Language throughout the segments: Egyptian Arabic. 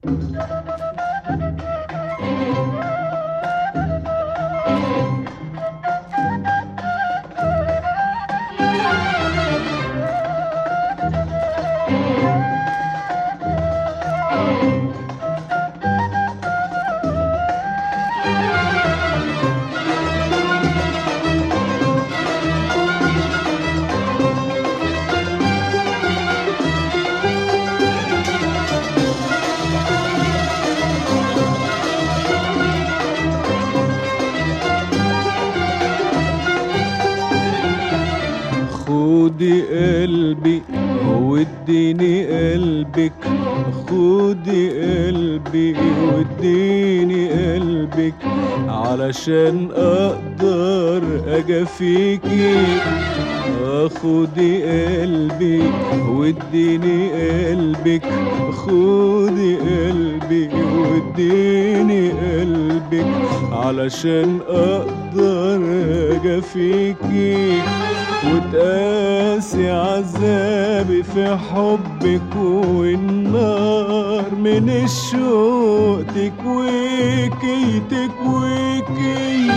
خدي قلبي واديني قلبك خدي قلبي واديني قلبك علشان اقدر اجافيكي خدي قلبي واديني قلبك خدي قلبي واديني قلبك علشان اقدر اجافيكي وتقاسي عذابي في حبك والنار من الشوق تكويكي تكويكي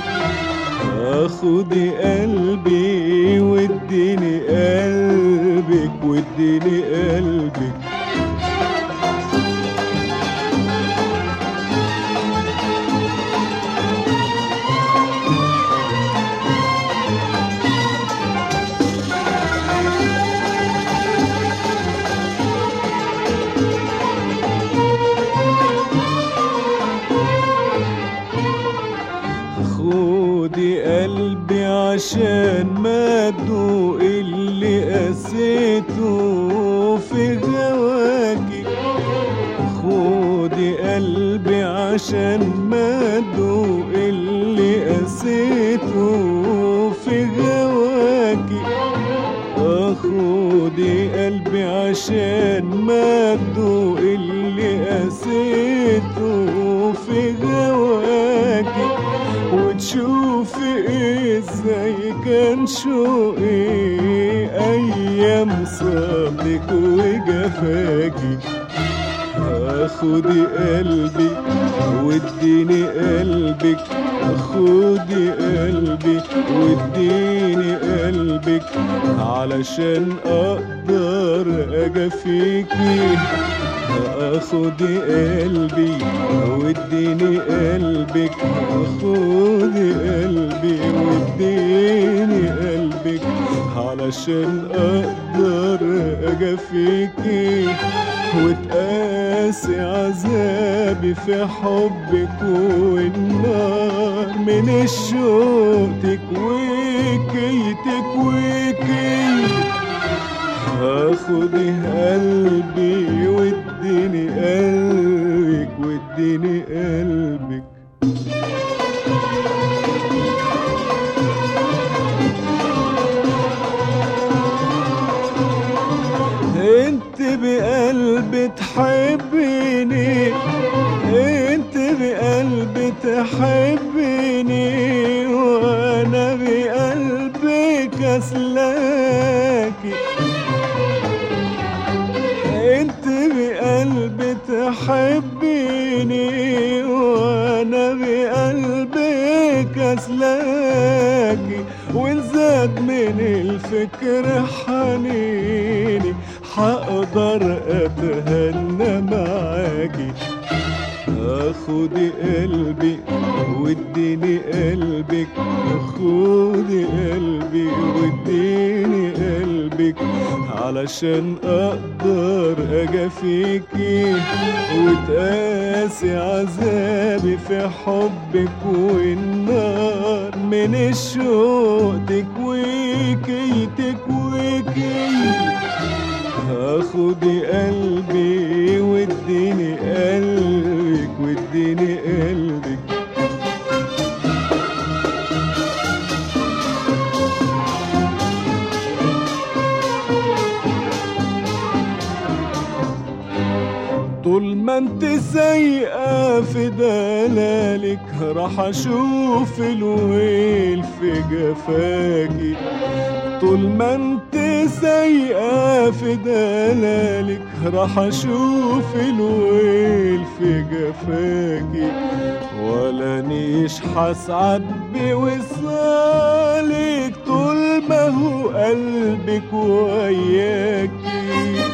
خدي قلبي واديني قلبك واديني قلبك خدي قلبي عشان ما تدوق اللي قسيته في هواكي خدي قلبي عشان ما تدوق اللي قسيته في هواكي خدي قلبي عشان ما تدوق اللي قسيته في هواكي وتشوفي ازاي كان شوقي ايام صابك وجفاكي خدي قلبي واديني قلبك خدي قلبي واديني قلبك علشان اقدر اجافيكي خدي قلبي واديني قلبك خدي قلبي واديني قلبك علشان اقدر اجافيكي وتقاسي عذابي في حبك والنار من الشوق تكويكي تكويكي خدي قلبي واديني قلبك واديني قلبك انت بقلبي تحبيني انت بقلبي تحبيني وانا بقلبك اسلاكي انت بقلبي تحبيني وانا بقلبك اسلاكي وان زاد من الفكر حنيني حقدر اتهنى معاكي خدي قلبي واديني قلبك خدي قلبي واديني قلبك علشان اقدر اجافيكي وتقاسي عذابي في حبك والنار من الشوق تكويكي تكويكي خدي قلبي واديني قلبك واديني قلبك طول ما انت سايقة في دلالك راح اشوف الويل في جفاكي طول ما انت سايقة في دلالك راح اشوف الويل جفاكي ولا نيش حسعد بوصالك طول ما هو قلبك وياكي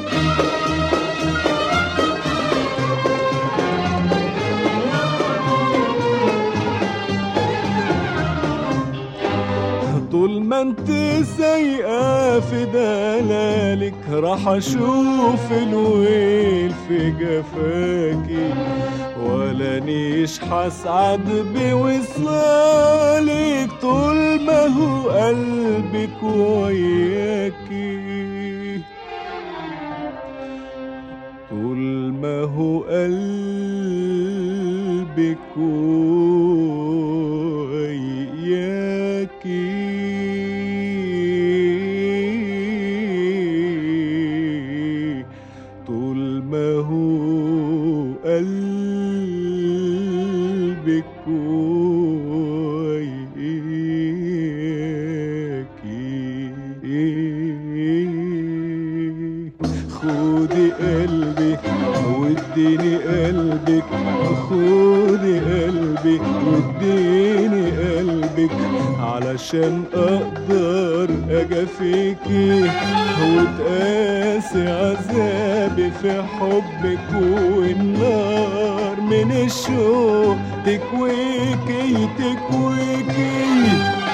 طول ما انت سايقة في دلالك راح اشوف الويل في جفاكي ولا نيش حسعد بوصالك طول ما هو قلبك وياكي طول ما هو قلبك وياكي طول ما هو قلبك وياكي خدي قلبي واديني قلبك خدي قلبي واديني قلبك علشان اقدر اجافيكي وتقاسي عذابي في حبك والنار من الشوق تكويكي تكويكي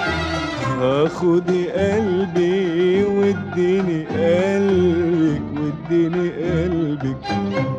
خدي قلبي واديني قلبك واديني قلبك